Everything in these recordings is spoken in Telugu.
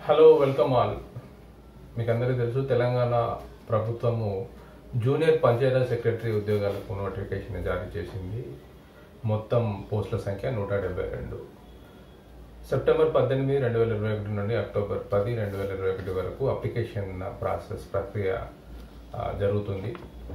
హలో వెల్కమ్ ఆల్ మీకు అందరికీ తెలుసు తెలంగాణ ప్రభుత్వము జూనియర్ పంచాయతీ సెక్రటరీ ఉద్యోగాలకు నోటిఫికేషన్ జారీ చేసింది మొత్తం పోస్టుల సంఖ్య నూట డెబ్బై రెండు సెప్టెంబర్ పద్దెనిమిది రెండు వేల ఇరవై ఒకటి నుండి అక్టోబర్ పది రెండు వేల ఇరవై ఒకటి వరకు అప్లికేషన్ ప్రాసెస్ ప్రక్రియ ఆ, జరుగుతుంది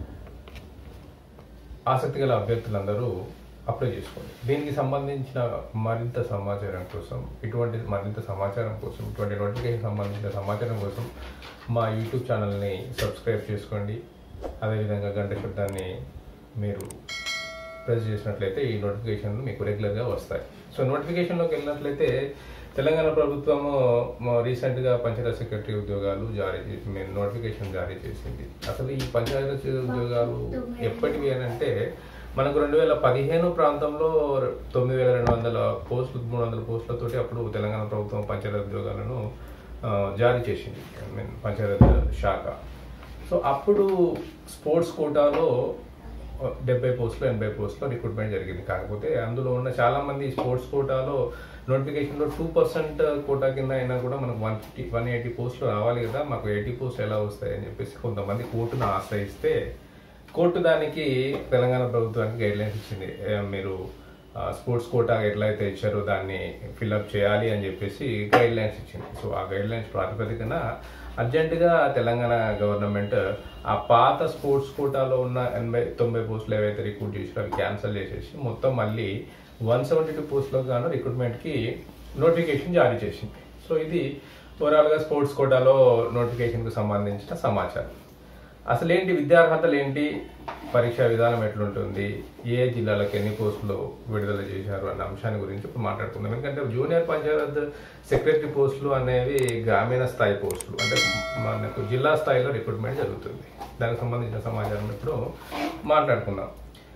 ఆసక్తి గల అభ్యర్థులందరూ అప్లై చేసుకోండి దీనికి సంబంధించిన మరింత సమాచారం కోసం ఇటువంటి మరింత సమాచారం కోసం ఇటువంటి నోటిఫికేషన్ సంబంధించిన సమాచారం కోసం మా యూట్యూబ్ ఛానల్ని సబ్స్క్రైబ్ చేసుకోండి అదేవిధంగా గంట శబ్దాన్ని మీరు ప్రెస్ చేసినట్లయితే ఈ నోటిఫికేషన్లు మీకు రెగ్యులర్గా వస్తాయి సో నోటిఫికేషన్లోకి వెళ్ళినట్లయితే తెలంగాణ ప్రభుత్వము మ- రీసెంట్గా పంచాయతీ సెక్రటరీ ఉద్యోగాలు జారీ చేసి మేము నోటిఫికేషన్ జారీ చేసింది అసలు ఈ పంచాయతీ ఉద్యోగాలు ఎప్పటివి అని అంటే మనకు రెండు వేల పదిహేను ప్రాంతంలో తొమ్మిది వేల రెండు వందల పోస్టులు మూడు వందల పోస్టులతోటి అప్పుడు తెలంగాణ ప్రభుత్వం పంచాయతీ ఉద్యోగాలను ఆ, జారీ చేసింది ఐ మీన్ పంచాయతీ శాఖ సో అప్పుడు స్పోర్ట్స్ కోటాలో డెబ్బై పోస్టులు ఎనభై పోస్టులు రిక్రూట్మెంట్ జరిగింది కాకపోతే అందులో ఉన్న చాలా మంది స్పోర్ట్స్ కోటాలో నోటిఫికేషన్లో టూ పర్సెంట్ కోటా కింద అయినా కూడా మనకు వన్ ఫిఫ్టీ వన్ ఎయిటీ పోస్టులు రావాలి కదా మాకు ఎయిటీ పోస్టులు ఎలా వస్తాయి అని చెప్పేసి కొంతమంది కోర్టును ఆశ్రయిస్తే కోర్టు దానికి తెలంగాణ ప్రభుత్వానికి గైడ్ లైన్స్ ఇచ్చింది ఏ, మీరు ఆ, స్పోర్ట్స్ కోటా ఎట్లయితే ఇచ్చారో దాన్ని ఫిల్అప్ చేయాలి అని చెప్పేసి గైడ్ లైన్స్ ఇచ్చింది సో ఆ గైడ్ లైన్స్ ప్రాతిపదికన అర్జెంటుగా తెలంగాణ గవర్నమెంట్ ఆ పాత స్పోర్ట్స్ కోటాలో ఉన్న ఎనభై తొంభై పోస్టులు ఏవైతే రిక్రూట్ చేసారో అవి క్యాన్సిల్ చేసేసి మొత్తం మళ్ళీ వన్ సెవెంటీ టూ పోస్టులకు గాను రిక్రూట్మెంట్కి నోటిఫికేషన్ జారీ చేసింది సో ఇది ఓవరాల్గా స్పోర్ట్స్ కోటాలో నోటిఫికేషన్కు సంబంధించిన సమాచారం అసలు ఏంటి విద్యార్హతలు ఏంటి పరీక్షా విధానం ఎట్లుంటుంది ఏ జిల్లాలకు ఎన్ని పోస్టులు విడుదల చేశారు అన్న అంశాన్ని గురించి ఇప్పుడు మాట్లాడుకుందాం ఎందుకంటే జూనియర్ పంచాయత్ సెక్రటరీ పోస్టులు అనేవి గ్రామీణ స్థాయి పోస్టులు అంటే మనకు జిల్లా స్థాయిలో రిక్రూట్మెంట్ జరుగుతుంది దానికి సంబంధించిన సమాచారం ఇప్పుడు మాట్లాడుకుందాం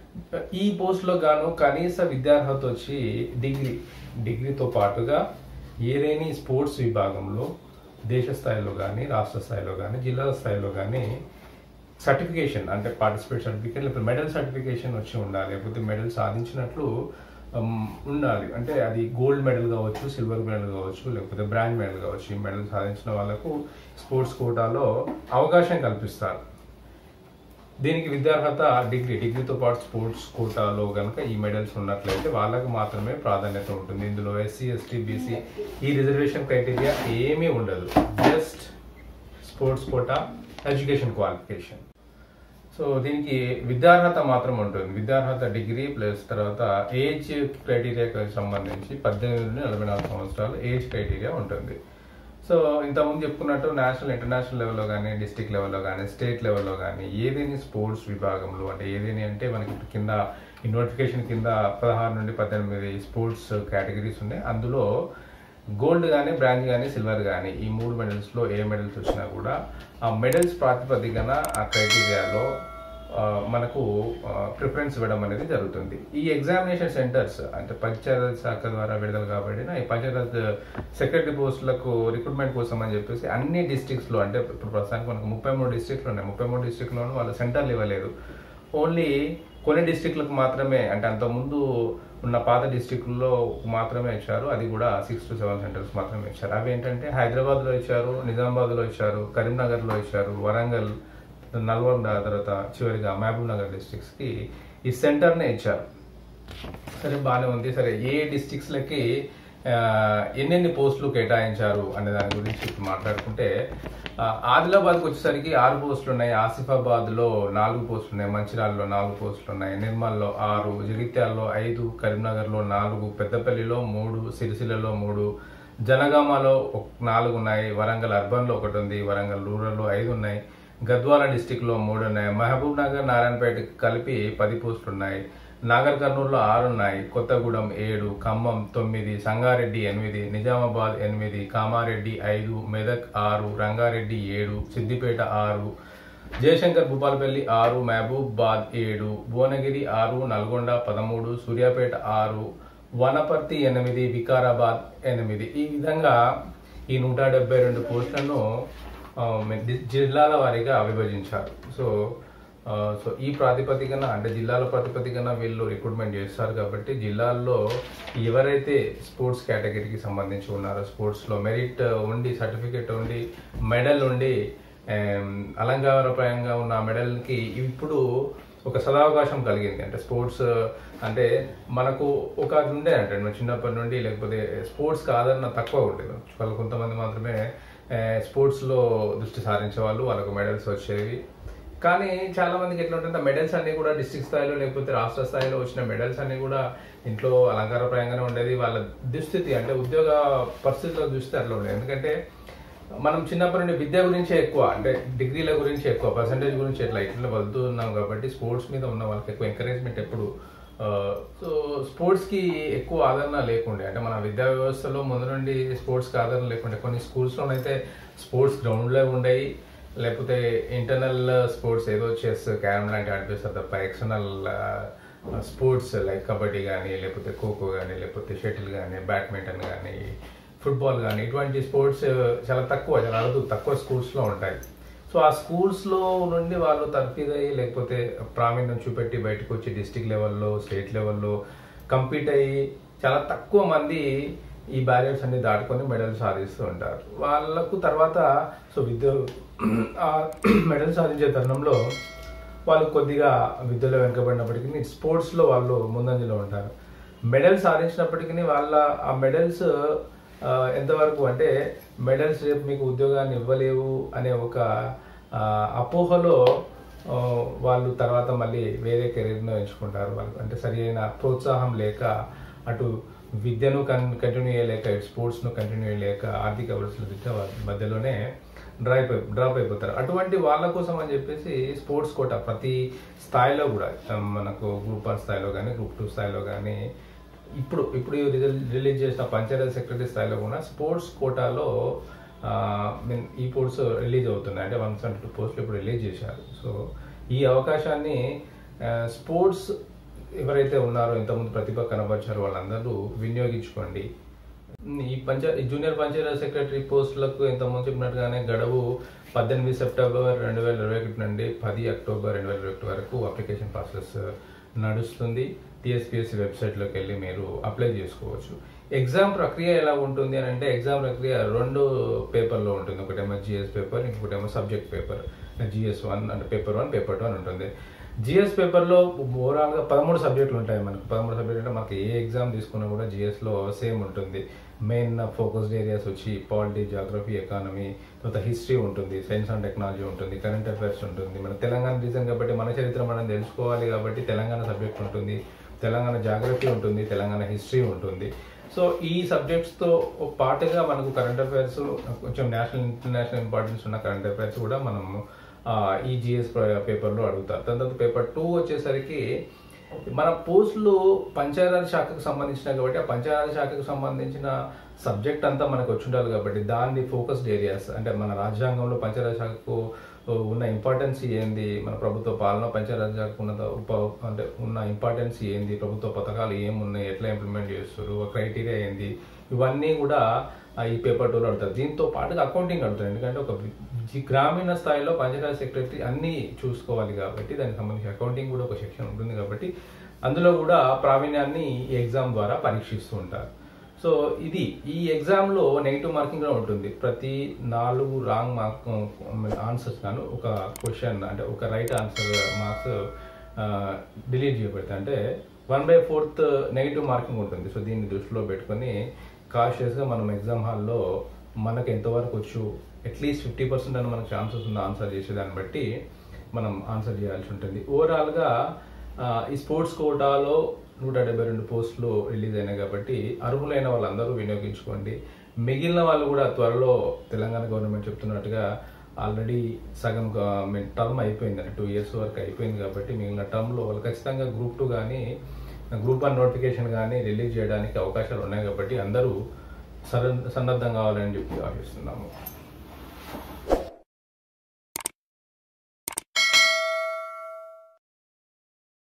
ఈ పోస్టులో గాను కనీస విద్యార్హత వచ్చి డిగ్రీ డిగ్రీతో పాటుగా ఏదైనా స్పోర్ట్స్ విభాగంలో దేశ స్థాయిలో కానీ రాష్ట్ర స్థాయిలో కానీ జిల్లా స్థాయిలో కానీ సర్టిఫికేషన్ అంటే పార్టిసిపేట్ సర్టిఫికేట్ లేకపోతే మెడల్ సర్టిఫికేషన్ వచ్చి ఉండాలి లేకపోతే మెడల్ సాధించినట్లు ఉమ్, ఉండాలి అంటే అది గోల్డ్ మెడల్ కావచ్చు సిల్వర్ మెడల్ కావచ్చు లేకపోతే బ్రాండ్ మెడల్ కావచ్చు ఈ మెడల్ సాధించిన వాళ్ళకు స్పోర్ట్స్ కోటాలో అవకాశం కల్పిస్తారు దీనికి విద్యార్హత డిగ్రీ డిగ్రీతో పాటు స్పోర్ట్స్ కోటాలో కనుక ఈ మెడల్స్ ఉన్నట్లయితే వాళ్ళకి మాత్రమే ప్రాధాన్యత ఉంటుంది ఇందులో ఎస్సీ ఎస్టీ బీసీ ఈ రిజర్వేషన్ క్రైటీరియా ఏమీ ఉండదు just sports quota education qualification so దీనికి విద్యార్హత మాత్రం ఉంటుంది విద్యార్హత డిగ్రీ ప్లస్ తర్వాత ఏజ్ క్రైటీరియాకి సంబంధించి పద్దెనిమిది నుండి నలభై నాలుగు సంవత్సరాలు ఏజ్ క్రైటీరియా ఉంటుంది సో ఇంతకుముందు చెప్పుకున్నట్టు నేషనల్ ఇంటర్నేషనల్ లెవెల్లో కానీ డిస్టిక్ లెవెల్లో కానీ స్టేట్ లెవెల్లో కానీ ఏదేని స్పోర్ట్స్ విభాగంలో అంటే ఏదేని అంటే మనకి ఇప్పుడు కింద ఈ నోటిఫికేషన్ కింద పదహారు నుండి పద్దెనిమిది స్పోర్ట్స్ కేటగిరీస్ ఉన్నాయి అందులో గోల్డ్ కానీ బ్రాంజ్ కానీ సిల్వర్ కానీ ఈ మూడు మెడల్స్లో ఏ మెడల్స్ వచ్చినా కూడా ఆ మెడల్స్ ప్రాతిపదికన ఆ క్రైటీరియాలో ఆ, మనకు ప్రిఫరెన్స్ ఇవ్వడం అనేది జరుగుతుంది ఈ ఎగ్జామినేషన్ సెంటర్స్ అంటే పంచాయతీ శాఖ ద్వారా విడుదల కాబడిన ఈ పంచాయతీ సెక్రటరీ పోస్టులకు రిక్రూట్మెంట్ కోసం అని చెప్పేసి అన్ని డిస్ట్రిక్ట్స్లో అంటే ఇప్పుడు ప్రస్తుతానికి మనకు ముప్పై మూడు డిస్ట్రిక్ట్లు ఉన్నాయి ముప్పై మూడు డిస్ట్రిక్ట్లోనూ వాళ్ళు సెంటర్లు ఇవ్వలేదు ఓన్లీ కొన్ని డిస్ట్రిక్ట్లకు మాత్రమే అంటే అంతకుముందు ఉన్న పాత డిస్ట్రిక్ట్లో మాత్రమే ఇచ్చారు అది కూడా సిక్స్ టు సెవెన్ సెంటర్స్ మాత్రమే ఇచ్చారు అవి ఏంటంటే హైదరాబాద్లో ఇచ్చారు నిజామాబాద్లో ఇచ్చారు కరీంనగర్లో ఇచ్చారు వరంగల్ నల్గొండ తర్వాత చివరిగా మహబూబ్ నగర్ డిస్ట్రిక్ట్స్కి ఈ సెంటర్నే ఇచ్చారు సరే బాగానే ఉంది సరే ఏ డిస్ట్రిక్ట్స్లకి ఎన్నెన్ని పోస్టులు కేటాయించారు అనే దాని గురించి ఇప్పుడు మాట్లాడుకుంటే ఆ, ఆదిలాబాద్కి వచ్చేసరికి ఆరు పోస్టులు ఉన్నాయి ఆసిఫాబాద్లో నాలుగు పోస్టులు ఉన్నాయి మంచిర్యాలలో నాలుగు పోస్టులు ఉన్నాయి నిర్మల్లో ఆరు జగిత్యాలలో ఐదు కరీంనగర్లో నాలుగు పెద్దపల్లిలో మూడు సిరిసిల్లలో మూడు జనగామలో ఒక- నాలుగు ఉన్నాయి వరంగల్ అర్బన్లో ఒకటి ఉంది వరంగల్ రూరల్లో ఐదు ఉన్నాయి గద్వాల డిస్టిక్లో మూడు ఉన్నాయి మహబూబ్ నగర్ నారాయణపేట కలిపి పది పోస్టులు ఉన్నాయి నాగర్ కర్నూలులో ఆరు ఉన్నాయి కొత్తగూడెం ఏడు ఖమ్మం తొమ్మిది సంగారెడ్డి ఎనిమిది నిజామాబాద్ ఎనిమిది కామారెడ్డి ఐదు మెదక్ ఆరు రంగారెడ్డి ఏడు సిద్దిపేట ఆరు జయశంకర్ భూపాలపల్లి ఆరు మహబూబాద్ ఏడు భువనగిరి ఆరు నల్గొండ పదమూడు సూర్యాపేట ఆరు వనపర్తి ఎనిమిది వికారాబాద్ ఎనిమిది ఈ విధంగా ఈ నూట డెబ్బై రెండు పోస్టులను ఆ, డి- జిల్లాల వారీగా విభజించారు సో ఆ, సో ఈ ప్రాతిపదికన అంటే జిల్లాల ప్రాతిపదికన వీళ్ళు రిక్రూట్మెంట్ చేస్తారు కాబట్టి జిల్లాల్లో ఎవరైతే స్పోర్ట్స్ కేటగిరీకి సంబంధించి ఉన్నారో స్పోర్ట్స్లో మెరిట్ ఉండి సర్టిఫికేట్ ఉండి మెడల్ ఉండి ఆమ్, అలంకారప్రాయంగా ఉన్న ఆ మెడల్కి ఇప్పుడు ఒక సదావకాశం కలిగింది అంటే స్పోర్ట్స్ అంటే మనకు ఒక అది ఉండే అంటే మన చిన్నప్పటి నుండి లేకపోతే స్పోర్ట్స్కి ఆదరణ తక్కువ ఉండేది వాళ్ళు కొంతమంది మాత్రమే ఆ, స్పోర్ట్స్లో దృష్టి సారించే వాళ్ళు వాళ్ళకు మెడల్స్ వచ్చేవి కానీ చాలా మందికి ఎట్లా ఉంటుంది మెడల్స్ అన్ని కూడా డిస్ట్రిక్ట్ స్థాయిలో లేకపోతే రాష్ట్ర స్థాయిలో వచ్చిన మెడల్స్ అన్ని కూడా ఇంట్లో అలంకారప్రాయంగానే ఉండేది వాళ్ళ దుస్థితి అంటే ఉద్యోగ పరిస్థితుల్లో చూస్తే అట్లా ఉండేది ఎందుకంటే మనం చిన్నప్పటి నుండి విద్య గురించే ఎక్కువ అంటే డిగ్రీల గురించి ఎక్కువ పర్సంటేజ్ గురించి ఎట్లా ఇట్లా వెళ్తూ ఉన్నాం కాబట్టి స్పోర్ట్స్ మీద ఉన్న వాళ్ళకి ఎక్కువ ఎంకరేజ్మెంట్ ఎప్పుడు సో స్పోర్ట్స్కి ఎక్కువ ఆదరణ లేకుండే అంటే మన విద్యా వ్యవస్థలో ముందు నుండి స్పోర్ట్స్కి ఆదరణ లేకుండే కొన్ని స్కూల్స్లోనైతే స్పోర్ట్స్ గ్రౌండ్లే ఉండేవి లేకపోతే ఇంటర్నల్ స్పోర్ట్స్ ఏదో చెస్ క్యారమ్ లాంటి ఆడిపిస్తారు తప్ప ఎక్స్టర్నల్ స్పోర్ట్స్ లైక్ కబడ్డీ కానీ లేకపోతే ఖోఖో కానీ లేకపోతే షటిల్ కానీ బ్యాడ్మింటన్ కానీ ఫుట్బాల్ కానీ ఇటువంటి స్పోర్ట్స్ చాలా తక్కువ చాలా అరుదు తక్కువ స్కూల్స్లో ఉంటాయి సో ఆ స్కూల్స్లో నుండి వాళ్ళు తర్ఫీదయ్యి లేకపోతే ప్రావీణ్యం చూపెట్టి బయటకు వచ్చి డిస్టిక్ లెవెల్లో స్టేట్ లెవెల్లో కంపీట్ అయ్యి చాలా తక్కువ మంది ఈ బ్యారియర్స్ అన్ని దాటుకొని మెడల్ సాధిస్తూ ఉంటారు వాళ్ళకు తర్వాత సో విద్య ఆ మెడల్ సాధించే తరుణంలో వాళ్ళు కొద్దిగా విద్యలో వెనుకబడినప్పటికీ స్పోర్ట్స్లో వాళ్ళు ముందంజలో ఉంటారు మెడల్ సాధించినప్పటికీ వాళ్ళ ఆ మెడల్స్ ఎంతవరకు అంటే మెడల్స్ రేపు మీకు ఉద్యోగాన్ని ఇవ్వలేవు అనే ఒక ఆ, అపోహలో ఆ, వాళ్ళు తర్వాత మళ్ళీ వేరే కెరీర్ను ఎంచుకుంటారు వాళ్ళు అంటే సరి అయిన ప్రోత్సాహం లేక అటు విద్యను కన్ కంటిన్యూ చేయలేక ఇటు స్పోర్ట్స్ను కంటిన్యూ చేయలేక ఆర్థిక పరిస్థితుల మధ్యలోనే డ్రాప్ అయి డ్రాప్ అయిపోతారు అటువంటి వాళ్ళ కోసం అని చెప్పేసి స్పోర్ట్స్ కోట ప్రతి స్థాయిలో కూడా ఆ, మనకు గ్రూప్ వన్ స్థాయిలో కానీ గ్రూప్ టూ స్థాయిలో కానీ ఇప్పుడు ఇప్పుడు ఈ రిజల్- రిలీజ్ చేసిన పంచాయతీ సెక్రటరీ స్థాయిలో కూడా స్పోర్ట్స్ కోటాలో ఆ, మీన్ ఈ పోస్ట్స్ రిలీజ్ అవుతున్నాయి అంటే వన్ సెవెంటీ టూ పోస్టులు ఇప్పుడు రిలీజ్ చేశారు సో ఈ అవకాశాన్ని ఆ, స్పోర్ట్స్ ఎవరైతే ఉన్నారో ఇంతకుముందు ప్రతిభ కనబరిచారో వాళ్ళందరూ వినియోగించుకోండి ఈ పంచ ఈ జూనియర్ పంచాయతీ సెక్రటరీ పోస్టులకు ఇంతకుముందు చెప్పినట్టుగానే గడువు పద్దెనిమిది సెప్టెంబర్ రెండు వేల ఇరవై ఒకటి నుండి పది అక్టోబర్ రెండు వేల ఇరవై ఒకటి వరకు అప్లికేషన్ ప్రాసెస్ నడుస్తుంది టీఎస్పీఎస్సీ వెబ్సైట్లోకి వెళ్ళి మీరు అప్లై చేసుకోవచ్చు ఎగ్జామ్ ప్రక్రియ ఎలా ఉంటుంది అని అంటే ఎగ్జామ్ ప్రక్రియ రెండు పేపర్లో ఉంటుంది ఒకటేమో జిఎస్ పేపర్ ఇంకొకటేమో సబ్జెక్ట్ పేపర్ జిఎస్ వన్ అంటే పేపర్ వన్ పేపర్ టూ అని ఉంటుంది జిఎస్ పేపర్లో ఓవరాల్గా పదమూడు సబ్జెక్టులు ఉంటాయి మనకు పదమూడు సబ్జెక్టులు అంటే మనకి ఏ ఎగ్జామ్ తీసుకున్నా కూడా జిఎస్లో సేమ్ ఉంటుంది మెయిన్ ఫోకస్డ్ ఏరియాస్ వచ్చి పాలిటీ జాగ్రఫీ ఎకానమీ తర్వాత హిస్టరీ ఉంటుంది సైన్స్ అండ్ టెక్నాలజీ ఉంటుంది కరెంట్ అఫైర్స్ ఉంటుంది మన తెలంగాణ రీజన్ కాబట్టి మన చరిత్ర మనం తెలుసుకోవాలి కాబట్టి తెలంగాణ సబ్జెక్ట్ ఉంటుంది తెలంగాణ జాగ్రఫీ ఉంటుంది తెలంగాణ హిస్టరీ ఉంటుంది సో ఈ సబ్జెక్ట్స్తో పాటుగా మనకు కరెంట్ అఫైర్స్ కొంచెం నేషనల్ ఇంటర్నేషనల్ ఇంపార్టెన్స్ ఉన్న కరెంట్ అఫైర్స్ కూడా మనం ఆ, ఈ జిఎస్ పేపర్లో అడుగుతారు దాని తర్వాత పేపర్ టూ వచ్చేసరికి మన పోస్టులు పంచాయతీరాజ్ శాఖకు సంబంధించినవి కాబట్టి ఆ పంచాయతీరాజ్ శాఖకు సంబంధించిన సబ్జెక్ట్ అంతా మనకు వచ్చి ఉండాలి కాబట్టి దాన్ని ఫోకస్డ్ ఏరియాస్ అంటే మన రాజ్యాంగంలో పంచాయతీరాజ్ శాఖకు ఉన్న ఇంపార్టెన్స్ ఏంది మన ప్రభుత్వ పాలన పంచాయతీరాజ్ శాఖకు ఉన్న ఉప అంటే ఉన్న ఇంపార్టెన్స్ ఏంది ప్రభుత్వ పథకాలు ఏమున్నాయి ఎట్లా ఇంప్లిమెంట్ చేస్తారు క్రైటీరియా ఏంది ఇవన్నీ కూడా ఆ, ఈ పేపర్ టూలో అడుగుతారు దీంతో పాటుగా అకౌంటింగ్ అడుగుతారు ఎందుకంటే ఒక వి- జి- గ్రామీణ స్థాయిలో పంచాయతీ సెక్రటరీ అన్నీ చూసుకోవాలి కాబట్టి దానికి సంబంధించి అకౌంటింగ్ కూడా ఒక సెక్షన్ ఉంటుంది కాబట్టి అందులో కూడా ప్రావీణ్యాన్ని ఈ ఎగ్జామ్ ద్వారా పరీక్షిస్తూ ఉంటారు సో ఇది ఈ ఎగ్జామ్లో నెగిటివ్ మార్కింగ్ కూడా ఉంటుంది ప్రతి నాలుగు రాంగ్ మార్క్ ఆన్సర్స్ గాను ఒక క్వశ్చన్ అంటే ఒక రైట్ ఆన్సర్ మార్క్స్ డిలీట్ చేయబడతాయి అంటే one by fourth negative marking ఉంటుంది సో దీన్ని దృష్టిలో పెట్టుకొని కాషియస్గా మనం ఎగ్జామ్ హాల్లో మనకు ఎంతవరకు వచ్చు అట్లీస్ట్ ఫిఫ్టీ పర్సెంట్ అని మనకు ఛాన్సెస్ ఉన్న ఆన్సర్ చేసేదాన్ని బట్టి మనం ఆన్సర్ చేయాల్సి ఉంటుంది ఓవరాల్గా ఆ, ఈ స్పోర్ట్స్ కోటాలో నూట డెబ్బై రెండు పోస్టులు రిలీజ్ అయినాయి కాబట్టి అర్హులైన వాళ్ళందరూ వినియోగించుకోండి మిగిలిన వాళ్ళు కూడా త్వరలో తెలంగాణ గవర్నమెంట్ చెప్తున్నట్టుగా ఆల్రెడీ సగం టర్మ్ అయిపోయింది టూ ఇయర్స్ వరకు అయిపోయింది కాబట్టి మిగిలిన టర్మ్లో వాళ్ళు ఖచ్చితంగా గ్రూప్ టూ కానీ గ్రూప్ వన్ నోటిఫికేషన్ కానీ రిలీజ్ చేయడానికి అవకాశాలు ఉన్నాయి కాబట్టి అందరూ సన్న సన్నద్ధం కావాలని చెప్పి ఆశిస్తున్నాము